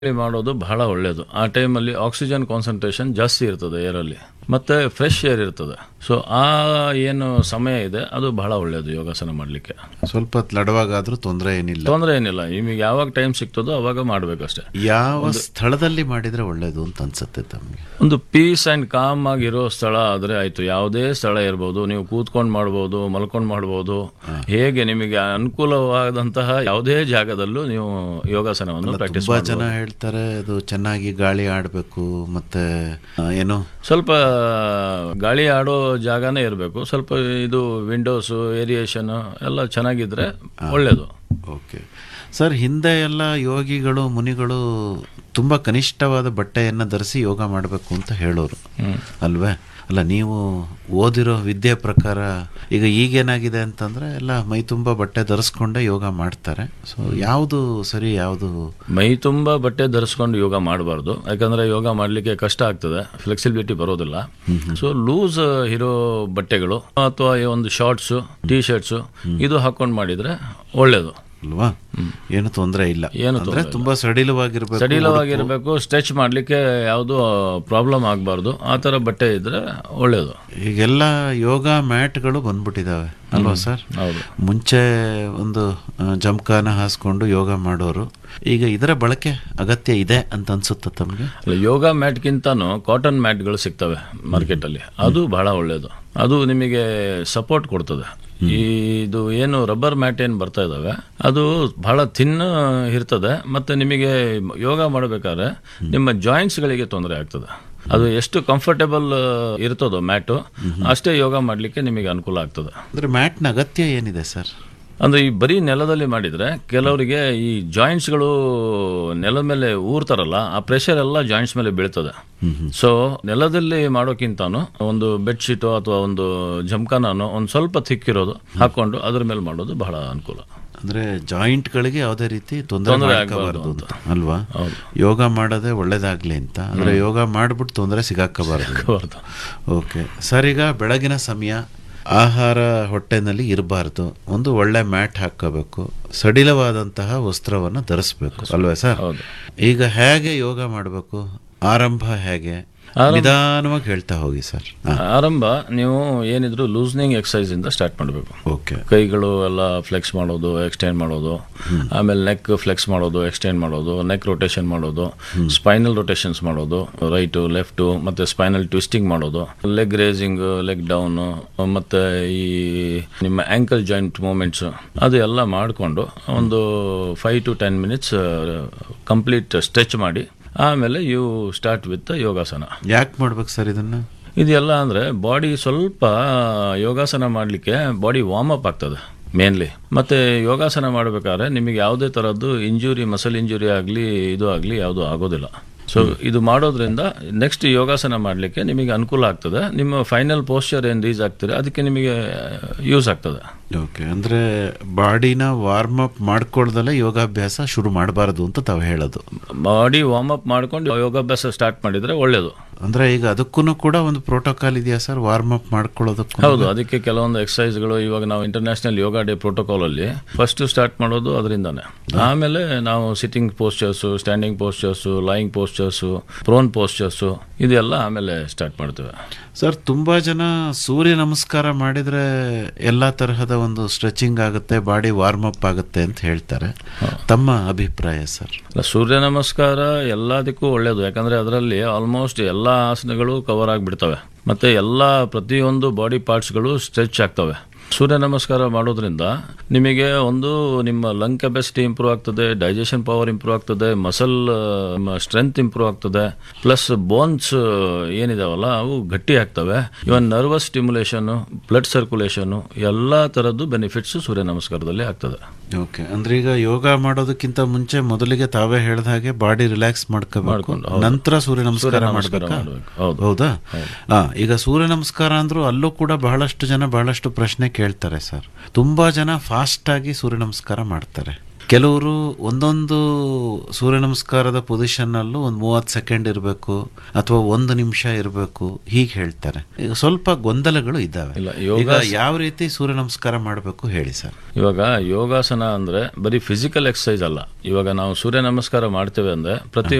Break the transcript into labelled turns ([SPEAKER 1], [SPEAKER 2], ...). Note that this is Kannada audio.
[SPEAKER 1] ಮಾಡೋದು ಬಹಳ ಒಳ್ಳೆಯದು ಆ ಟೈಮಲ್ಲಿ ಆಕ್ಸಿಜನ್ ಕಾನ್ಸಂಟ್ರೇಷನ್ ಜಾಸ್ತಿ ಇರ್ತದೆ ಏರಲ್ಲಿ ಮತ್ತೆ ಫ್ರೆಶ್ ಏರ್ ಇರ್ತದೆ ಸೊ ಆ ಏನು ಸಮಯ ಇದೆ ಅದು ಬಹಳ ಒಳ್ಳೆಯದು ಯೋಗಾಸನ ಮಾಡಲಿಕ್ಕೆ
[SPEAKER 2] ಸ್ವಲ್ಪ ಹೊತ್ತು ಲಡವಾಗಾದ್ರೂ ತೊಂದರೆ ಏನಿಲ್ಲ
[SPEAKER 1] ತೊಂದರೆ ಏನಿಲ್ಲ ನಿಮಗೆ ಯಾವಾಗ ಟೈಮ್ ಸಿಗ್ತದೋ ಅವಾಗ ಮಾಡಬೇಕಷ್ಟೇ
[SPEAKER 2] ಯಾವ ಸ್ಥಳದಲ್ಲಿ ಮಾಡಿದ್ರೆ ಒಳ್ಳೇದು ಅಂತ ಅನ್ಸುತ್ತೆ ತಮಗೆ
[SPEAKER 1] ಒಂದು ಪೀಸ್ ಆ್ಯಂಡ್ ಕಾಮ್ ಆಗಿರೋ ಸ್ಥಳ ಆದರೆ ಆಯಿತು ಯಾವುದೇ ಸ್ಥಳ ಇರ್ಬೋದು ನೀವು ಕೂತ್ಕೊಂಡು ಮಾಡ್ಬೋದು ಮಲ್ಕೊಂಡು ಮಾಡ್ಬೋದು ಹೇಗೆ ನಿಮಗೆ ಅನುಕೂಲವಾದಂತಹ ಯಾವುದೇ ಜಾಗದಲ್ಲೂ ನೀವು ಯೋಗಾಸನವನ್ನು ಪ್ರಾಕ್ಟೀಸ್
[SPEAKER 2] ತುಂಬಾ ಜನ ಹೇಳ್ತಾರೆ ಅದು ಚೆನ್ನಾಗಿ ಗಾಳಿ ಆಡಬೇಕು ಮತ್ತೆ ಆ, ಏನು
[SPEAKER 1] ಸ್ವಲ್ಪ ಗಾಳಿ ಆಡೋ ಜಾಗನೇ ಇರಬೇಕು ಸ್ವಲ್ಪ ಇದು ವಿಂಡೋಸು ಏರಿಯೇಷನ್ ಎಲ್ಲ ಚೆನ್ನಾಗಿದ್ರೆ ಒಳ್ಳೆಯದು
[SPEAKER 2] ಓಕೆ ಸರ್ ಹಿಂದೆ ಎಲ್ಲ ಯೋಗಿಗಳು ಮುನಿಗಳು ತುಂಬಾ ಕನಿಷ್ಠವಾದ ಬಟ್ಟೆಯನ್ನು ಧರಿಸಿ ಯೋಗ ಮಾಡಬೇಕು ಅಂತ ಹೇಳೋರು ಅಲ್ವೇ ಅಲ್ಲ ನೀವು ಓದಿರೋ ವಿದ್ಯೆ ಪ್ರಕಾರ ಈಗ ಈಗೇನಾಗಿದೆ ಅಂತಂದ್ರೆ ಎಲ್ಲ ಮೈ ತುಂಬ ಬಟ್ಟೆ ಧರಿಸ್ಕೊಂಡೇ ಯೋಗ ಮಾಡ್ತಾರೆ ಸೊ ಯಾವುದು ಸರಿ ಯಾವುದು
[SPEAKER 1] ಮೈ ತುಂಬ ಬಟ್ಟೆ ಧರಿಸ್ಕೊಂಡು ಯೋಗ ಮಾಡಬಾರ್ದು ಯಾಕಂದ್ರೆ ಯೋಗ ಮಾಡಲಿಕ್ಕೆ ಕಷ್ಟ ಆಗ್ತದೆ ಫ್ಲೆಕ್ಸಿಬಿಲಿಟಿ ಬರೋದಿಲ್ಲ ಸೊ ಲೂಸ್ ಇರೋ ಬಟ್ಟೆಗಳು ಅಥವಾ ಈ ಒಂದು ಶಾರ್ಟ್ಸು ಟೀ ಶರ್ಟ್ಸು ಇದು ಹಾಕೊಂಡು ಮಾಡಿದ್ರೆ ಒಳ್ಳೆಯದು
[SPEAKER 2] ಅಲ್ವಾ ಏನು ತೊಂದರೆ ಇಲ್ಲ
[SPEAKER 1] ಏನು
[SPEAKER 2] ಅಂದ್ರೆ ತುಂಬಾ ಸಡಿಲವಾಗಿರ್ಬೇಕು
[SPEAKER 1] ಸಡಿಲವಾಗಿರಬೇಕು ಸ್ಟ್ರೆಚ್ ಮಾಡಲಿಕ್ಕೆ ಯಾವುದು ಪ್ರಾಬ್ಲಮ್ ಆಗಬಾರ್ದು ಆ ಥರ ಬಟ್ಟೆ ಇದ್ರೆ ಒಳ್ಳೆಯದು
[SPEAKER 2] ಈಗೆಲ್ಲ ಯೋಗ ಮ್ಯಾಟ್ಗಳು ಬಂದ್ಬಿಟ್ಟಿದಾವೆ ಅಲ್ವಾ ಸರ್
[SPEAKER 1] ಹೌದು
[SPEAKER 2] ಮುಂಚೆ ಒಂದು ಆ, ಜಮ್ಕಾನ ಹಾಸ್ಕೊಂಡು ಯೋಗ ಮಾಡೋರು ಈಗ ಇದರ ಬಳಕೆ ಅಗತ್ಯ ಇದೆ ಅಂತ ಅನ್ಸುತ್ತ ತಮಗೆ
[SPEAKER 1] ಅಲ್ಲ, ಯೋಗ ಮ್ಯಾಟ್ಗಿಂತನೂ ಕಾಟನ್ ಮ್ಯಾಟ್ಗಳು ಸಿಗ್ತವೆ ಮಾರ್ಕೆಟಲ್ಲಿ ಅದು ಬಹಳ ಒಳ್ಳೆಯದು ಅದು ನಿಮಗೆ ಸಪೋರ್ಟ್ ಕೊಡ್ತದೆ ಈ ಇದು ಏನು ರಬ್ಬರ್ ಮ್ಯಾಟ್ ಏನು ಬರ್ತಾ ಇದಾವೆ ಅದು ಬಹಳ ಥಿನ್ ಇರ್ತದೆ ಮತ್ತೆ ನಿಮಗೆ ಯೋಗ ಮಾಡಬೇಕಾದ್ರೆ ನಿಮ್ಮ ಜಾಯಿಂಟ್ಸ್ಗಳಿಗೆ ತೊಂದರೆ ಆಗ್ತದೆ ಅದು ಎಷ್ಟು ಕಂಫರ್ಟೇಬಲ್ ಇರ್ತದೋ ಮ್ಯಾಟು ಅಷ್ಟೇ ಯೋಗ ಮಾಡಲಿಕ್ಕೆ ನಿಮಗೆ ಅನುಕೂಲ ಆಗ್ತದೆ
[SPEAKER 2] ಅಂದ್ರೆ ಮ್ಯಾಟ್ನ ಅಗತ್ಯ ಏನಿದೆ ಸರ್
[SPEAKER 1] ಅಂದ್ರೆ ಈ ಬರೀ ನೆಲದಲ್ಲಿ ಮಾಡಿದ್ರೆ ಕೆಲವರಿಗೆ ಈ ಜಾಯಿಂಟ್ಸ್ಗಳು ನೆಲದ ಮೇಲೆ ಊರ್ತಾರಲ್ಲ ಆ ಪ್ರೆಷರ್ ಎಲ್ಲ ಜಾಯಿಂಟ್ಸ್ ಮೇಲೆ ಬೀಳ್ತದೆ ಸೊ ನೆಲದಲ್ಲಿ ಮಾಡೋಕ್ಕಿಂತಾನು ಒಂದು ಬೆಡ್ಶೀಟು ಅಥವಾ ಒಂದು ಜಮ್ಕಾನೋ ಒಂದು ಸ್ವಲ್ಪ ಥಿಕ್ಕಿರೋದು ಹಾಕೊಂಡು ಅದ್ರ ಮೇಲೆ ಮಾಡೋದು ಬಹಳ ಅನುಕೂಲ
[SPEAKER 2] ಅಂದ್ರೆ ಜಾಯಿಂಟ್ಗಳಿಗೆ ಯಾವುದೇ ರೀತಿ ತೊಂದರೆ
[SPEAKER 1] ತೊಂದರೆ
[SPEAKER 2] ಮಾಡ್ಕೋಬಾರ್ದು
[SPEAKER 1] ಆಗ್ಬಾರ್ದು
[SPEAKER 2] ಅಂತ ಅಲ್ವಾ
[SPEAKER 1] ಹೌದು.
[SPEAKER 2] ಯೋಗ ಮಾಡೋದೇ ಒಳ್ಳೇದಾಗ್ಲಿ ಅಂತ ಅಂದ್ರೆ ಯೋಗ ಮಾಡ್ಬಿಟ್ಟು ತೊಂದರೆ ಸಿಗಾಕಬಾರ್ದು
[SPEAKER 1] ಹೌದು.
[SPEAKER 2] ಓಕೆ ಸರ್ ಈಗ ಬೆಳಗಿನ ಸಮಯ ಆಹಾರ ಹೊಟ್ಟೆನಲ್ಲಿ ಇರಬಾರ್ದು ಒಂದು ಒಳ್ಳೆ ಮ್ಯಾಟ್ ಹಾಕೋಬೇಕು ಸಡಿಲವಾದಂತಹ ವಸ್ತ್ರವನ್ನು ಧರಿಸ್ಬೇಕು ಅಲ್ವೇ ಸರ್
[SPEAKER 1] ಹೌದು.
[SPEAKER 2] ಈಗ ಹೇಗೆ ಯೋಗ ಮಾಡಬೇಕು ಆರಂಭ ಹೇಗೆ ನಿಧಾನವಾಗಿ ಹೇಳ್ತಾ ಹೋಗಿ ಸರ್
[SPEAKER 1] ಆರಂಭ ನೀವು ಏನಿದ್ರು ಲೂಸ್ನಿಂಗ್ ಎಕ್ಸಸೈಸ್ ಇಂದ ಸ್ಟಾರ್ಟ್ ಮಾಡಬೇಕು
[SPEAKER 2] ಓಕೆ
[SPEAKER 1] ಕೈಗಳು ಎಲ್ಲ ಫ್ಲೆಕ್ಸ್ ಮಾಡೋದು ಎಕ್ಸ್ಟೆಂಡ್ ಮಾಡೋದು ಆಮೇಲೆ ನೆಕ್ ಫ್ಲೆಕ್ಸ್ ಮಾಡೋದು ಎಕ್ಸ್ಟೆಂಡ್ ಮಾಡೋದು ನೆಕ್ ರೊಟೇಷನ್ ಮಾಡೋದು ಸ್ಪೈನಲ್ ರೊಟೇಷನ್ಸ್ ಮಾಡೋದು ರೈಟು ಲೆಫ್ಟು ಮತ್ತೆ ಸ್ಪೈನಲ್ ಟ್ವಿಸ್ಟಿಂಗ್ ಮಾಡೋದು ಲೆಗ್ ರೇಸಿಂಗ್ ಲೆಗ್ ಡೌನ್ ಮತ್ತೆ ಈ ನಿಮ್ಮ ಆಂಕಲ್ ಜಾಯಿಂಟ್ ಮೂಮೆಂಟ್ಸ್ ಅದು ಎಲ್ಲ ಮಾಡಿಕೊಂಡು ಒಂದು five to ten minutes complete stretch ಮಾಡಿ ಆಮೇಲೆ ಯು ಸ್ಟಾರ್ಟ್ ವಿತ್ ಯೋಗಾಸನ
[SPEAKER 2] ಯಾಕೆ ಮಾಡ್ಬೇಕು ಸರ್ ಇದನ್ನ
[SPEAKER 1] ಇದೆಲ್ಲ ಅಂದರೆ ಬಾಡಿ ಸ್ವಲ್ಪ ಯೋಗಾಸನ ಮಾಡಲಿಕ್ಕೆ ಬಾಡಿ ವಾರ್ಮ್ ಅಪ್ ಆಗ್ತದೆ ಮೇನ್ಲಿ ಮತ್ತೆ ಯೋಗಾಸನ ಮಾಡಬೇಕಾದ್ರೆ ನಿಮಗೆ ಯಾವುದೇ ಥರದ್ದು ಇಂಜುರಿ ಮಸಲ್ ಇಂಜುರಿ ಆಗಲಿ ಇದು ಆಗಲಿ ಯಾವುದು ಆಗೋದಿಲ್ಲ ಸೊ ಇದು ಮಾಡೋದ್ರಿಂದ ನೆಕ್ಸ್ಟ್ ಯೋಗಾಸನ ಮಾಡಲಿಕ್ಕೆ ನಿಮಗೆ ಅನುಕೂಲ ಆಗ್ತದೆ ನಿಮ್ಮ ಫೈನಲ್ ಪೋಸ್ಚರ್ ಏನು ರೀಸ್ ಆಗ್ತದೆ ಅದಕ್ಕೆ ನಿಮಗೆ ಯೂಸ್ ಆಗ್ತದೆ
[SPEAKER 2] ಓಕೆ ಅಂದ್ರೆ ಬಾಡಿನ ವಾರ್ಮ್ ಅಪ್ ಮಾಡ್ಕೊಳ್ದಲ್ಲೇ ಯೋಗಾಭ್ಯಾಸ ಶುರು ಮಾಡಬಾರದು ಅಂತ ತಾವು ಹೇಳೋದು
[SPEAKER 1] ಬಾಡಿ ವಾರ್ಮ್ ಅಪ್ ಮಾಡ್ಕೊಂಡು ಯೋಗಾಭ್ಯಾಸ ಸ್ಟಾರ್ಟ್ ಮಾಡಿದರೆ ಒಳ್ಳೆಯದು
[SPEAKER 2] ಅಂದ್ರೆ ಈಗ ಅದಕ್ಕೂ ಕೂಡ ಒಂದು ಪ್ರೋಟೋಕಾಲ್ ಇದೆಯಾ ಸರ್ ವಾರ್ಮ್ ಅಪ್ ಮಾಡ್ಕೊಳ್ಳೋದಕ್ಕೂ
[SPEAKER 1] ಹೌದು ಅದಕ್ಕೆ ಕೆಲವೊಂದು ಎಕ್ಸಸೈಸ್ಗಳು ಇವಾಗ ನಾವು ಇಂಟರ್ನ್ಯಾಷನಲ್ ಯೋಗ ಡೇ ಪ್ರೋಟೋಕಾಲ್ ಅಲ್ಲಿ ಫಸ್ಟ್ ಸ್ಟಾರ್ಟ್ ಮಾಡೋದು ಅದರಿಂದಾನೆ ಆಮೇಲೆ ನಾವು sitting postures standing postures lying postures prone postures ಇದೆಲ್ಲ ಆಮೇಲೆ ಸ್ಟಾರ್ಟ್ ಮಾಡ್ತೇವೆ
[SPEAKER 2] ಸರ್ ತುಂಬಾ ಜನ ಸೂರ್ಯ ನಮಸ್ಕಾರ ಮಾಡಿದ್ರೆ ಎಲ್ಲಾ ತರಹದ ಒಂದು ಸ್ಟ್ರೆಚಿಂಗ್ ಆಗುತ್ತೆ ಬಾಡಿ ವಾರ್ಮ್ ಅಪ್ ಆಗುತ್ತೆ ಅಂತ ಹೇಳ್ತಾರೆ ತಮ್ಮ ಅಭಿಪ್ರಾಯ ಸರ್
[SPEAKER 1] ಅಲ್ಲ, ಸೂರ್ಯ ನಮಸ್ಕಾರ ಎಲ್ಲದಕ್ಕೂ ಒಳ್ಳೆಯದು ಯಾಕಂದ್ರೆ ಅದರಲ್ಲಿ ಆಲ್ಮೋಸ್ಟ್ ಎಲ್ಲ ಆಸನಗಳು ಕವರ್ ಆಗಿಬಿಡ್ತವೆ ಮತ್ತೆ ಎಲ್ಲ ಪ್ರತಿಯೊಂದು ಬಾಡಿ ಪಾರ್ಟ್ಸ್ಗಳು ಸ್ಟ್ರೆಚ್ ಆಗ್ತವೆ ಸೂರ್ಯ ನಮಸ್ಕಾರ ಮಾಡೋದ್ರಿಂದ ನಿಮಗೆ ಒಂದು ನಿಮ್ಮ ಲಂಗ್ ಕೆಪಾಸಿಟಿ ಇಂಪ್ರೂವ್ ಆಗ್ತದೆ ಡೈಜೆಷನ್ ಪವರ್ ಇಂಪ್ರೂವ್ ಆಗ್ತದೆ ಮಸಲ್ ಸ್ಟ್ರೆಂತ್ ಇಂಪ್ರೂವ್ ಆಗ್ತದೆ ಪ್ಲಸ್ ಬೋನ್ಸ್ ಏನಿದಾವಲ್ಲ ಅವು ಗಟ್ಟಿ ಆಗ್ತವೆ even nervous stimulation blood circulation ಎಲ್ಲ ಥರದ್ದು ಬೆನಿಫಿಟ್ಸ್ ಸೂರ್ಯ ನಮಸ್ಕಾರದಲ್ಲಿ ಆಗ್ತದೆ
[SPEAKER 2] ಓಕೆ ಅಂದ್ರೆ ಈಗ ಯೋಗ ಮಾಡೋದಕ್ಕಿಂತ ಮುಂಚೆ ಮೊದಲಿಗೆ ತಾವೇ ಹೇಳ್ದ ಹಾಗೆ ಬಾಡಿ ರಿಲ್ಯಾಕ್ಸ್ ಮಾಡ್ಕೋಬೇಕು
[SPEAKER 1] ಮಾಡ್ಕೊಂಡು, ಹೌದು.
[SPEAKER 2] ನಂತರ ಸೂರ್ಯ ನಮಸ್ಕಾರ
[SPEAKER 1] ಸೂರ್ಯ ನಮಸ್ಕಾರ
[SPEAKER 2] ಮಾಡ್ಬೇಕಾ
[SPEAKER 1] ಮಾಡ್ಬೇಕು, ಹೌದು.
[SPEAKER 2] ಹೌದಾ ಹಾ ಈಗ ಸೂರ್ಯ ನಮಸ್ಕಾರ ಅಂದ್ರೂ ಅಲ್ಲೂ ಕೂಡ ಬಹಳಷ್ಟು ಜನ ಬಹಳಷ್ಟು ಪ್ರಶ್ನೆ ಕೇಳ್ತಾರೆ ಸರ್ ತುಂಬಾ ಜನ ಫಾಸ್ಟ್ ಆಗಿ ಸೂರ್ಯ ನಮಸ್ಕಾರ ಮಾಡ್ತಾರೆ ಕೆಲವರು ಒಂದೊಂದು ಸೂರ್ಯ ನಮಸ್ಕಾರದ ಪೊಸಿಷನ್ನಲ್ಲೂ ಒಂದು ಮೂವತ್ತು ಸೆಕೆಂಡ್ ಇರಬೇಕು ಅಥವಾ ಒಂದು ನಿಮಿಷ ಇರಬೇಕು ಹೀಗೆ ಹೇಳ್ತಾರೆ ಈಗ ಸ್ವಲ್ಪ ಗೊಂದಲಗಳು ಇದ್ದಾವೆ
[SPEAKER 1] ಇಲ್ಲ,
[SPEAKER 2] ಈಗ ಯಾವ ರೀತಿ ಸೂರ್ಯ ನಮಸ್ಕಾರ ಮಾಡಬೇಕು ಹೇಳಿ ಸರ್
[SPEAKER 1] ಇವಾಗ ಯೋಗಾಸನ ಅಂದ್ರೆ ಬರೀ ಫಿಸಿಕಲ್ ಎಕ್ಸಸೈಸ್ ಅಲ್ಲ ಇವಾಗ ನಾವು ಸೂರ್ಯ ನಮಸ್ಕಾರ ಮಾಡ್ತೇವೆ ಅಂದ್ರೆ ಪ್ರತಿ